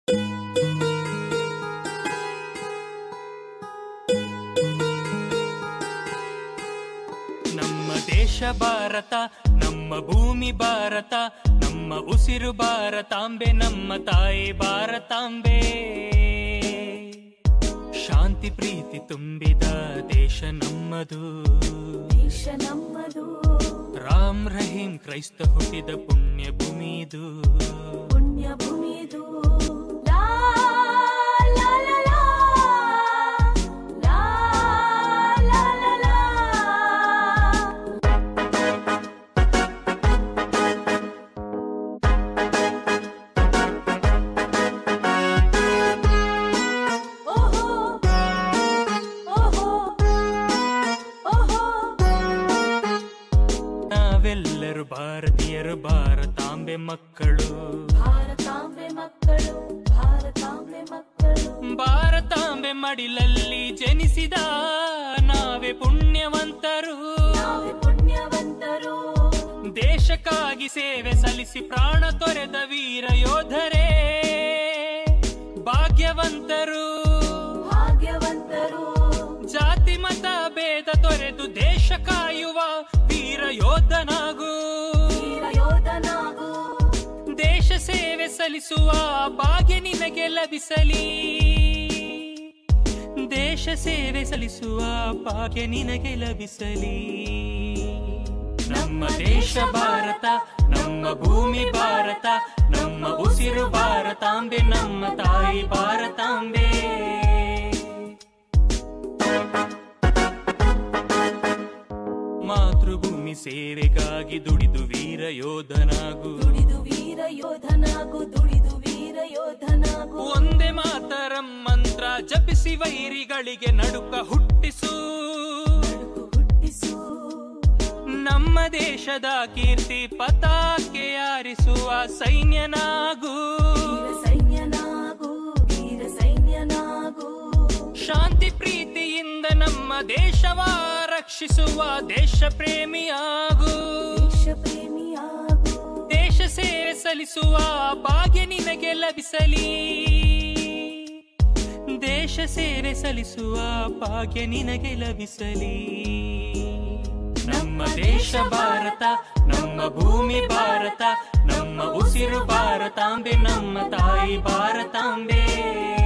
ನಮ್ಮ ದೇಶ ಭಾರತ ನಮ್ಮ ಭೂಮಿ ಭಾರತ ನಮ್ಮ ಉಸಿರು ಭಾರತಾಂಬೆ ನಮ್ಮ ತಾಯಿ ಭಾರತಾಂಬೆ ಶಾಂತಿ ಪ್ರೀತಿ ತುಂಬಿದ ದೇಶ ನಮ್ಮದು ದೇಶ ನಮ್ಮದು ರಾಮ್ ರಹೀಂ ಕ್ರೈಸ್ತ ಹುಟ್ಟಿದ ಪುಣ್ಯ ಭೂಮಿದು ಪುಣ್ಯ ಭೂಮಿದು ಲಾ ಲಾ ಲಾ ಲಾ. ಲಾ ಲಾ ಲಾ ಲಾ. ಓಹೋ ಓಹೋ ಓಹೋ ನಾವೆಲ್ಲರೂ ಭಾರತೀಯರು ಭಾರತಾಂಬೆ ಮಕ್ಕಳು ಭಾರತಾಂಬೆ ಮಕ್ಕಳು ಭಾರತಾಂಬೆ ಮಕ್ಕಳು ಭಾರತಾಂಬೆ ಮಡಿಲಲ್ಲಿ ಜನಿಸಿದ ನಾವೇ ಪುಣ್ಯವಂತರು ನಾವೇ ಪುಣ್ಯವಂತರು ದೇಶಕ್ಕಾಗಿ ಸೇವೆ ಸಲ್ಲಿಸಿ ಪ್ರಾಣ ತೊರೆದ ವೀರ ಯೋಧರೇ ಭಾಗ್ಯವಂತರು ಭಾಗ್ಯವಂತರು ಜಾತಿ ಮತ ಭೇದ ತೊರೆದು ದೇಶ ಕಾಯುವ ವೀರ ಯೋಧನಾಗು ವೀರ ಯೋಧನಾಗು ದೇಶ ಸೇವೆ ಸಲ್ಲಿಸುವ ಭಾಗ್ಯ ನಿನಗೆ ಲಭಿಸಲಿ ದೇಶ ಸೇವೆ ಸಲ್ಲಿಸುವ ಭಾಗ್ಯ ನಿನಗೆ ಲಭಿಸಲಿ ನಮ್ಮ ದೇಶ ಭಾರತ ನಮ್ಮ ಭೂಮಿ ಭಾರತ ನಮ್ಮ ಉಸಿರು ಭಾರತಾಂಬೆ ನಮ್ಮ ತಾಯಿ ಭಾರತಾಂಬೆ ಮಾತೃಭೂಮಿ ಸೇವೆಗಾಗಿ ದುಡಿದು ವೀರ ಯೋಧನಾಗು ದುಡಿದು ವೀರ ಯೋಧನಾಗು ದುಡಿದು ವೀರ ಯೋಧನಾಗು ಒಂದೇ ಮಾತರಂ ಮಂತ್ರ ಜಪಿಸಿ ವೈರಿಗಳಿಗೆ ನಡುಕ ಹುಟ್ಟಿಸು ಬೆಳಕು ಹುಟ್ಟಿಸು ನಮ್ಮ ದೇಶದ ಕೀರ್ತಿ ಪತಾಕೆ ಆರಿಸುವ ಸೈನ್ಯನಾಗು ವೀರ ಸೈನ್ಯನಾಗು ವೀರ ಸೈನ್ಯನಾಗು ಶಾಂತಿ ಪ್ರೀತಿಯಿಂದ ನಮ್ಮ ದೇಶವ ರಕ್ಷಿಸುವ ದೇಶ ಪ್ರೇಮಿಯಾಗು ದೇಶ ಪ್ರೇಮಿಯಾಗು ದೇಶ ಸೇವೆ ಸಲ್ಲಿಸುವ ಭಾಗ್ಯ ನಿನಗೆ ಲಭಿಸಲಿ ದೇಶ ಸೇವೆ ಸಲ್ಲಿಸುವ ಭಾಗ್ಯ ನಿನಗೆ ಲಭಿಸಲಿ ನಮ್ಮ ದೇಶ ಭಾರತ ನಮ್ಮ ಭೂಮಿ ಭಾರತ ನಮ್ಮ ಉಸಿರು ಭಾರತಾಂಬೆ ನಮ್ಮ ತಾಯಿ ಭಾರತಾಂಬೆ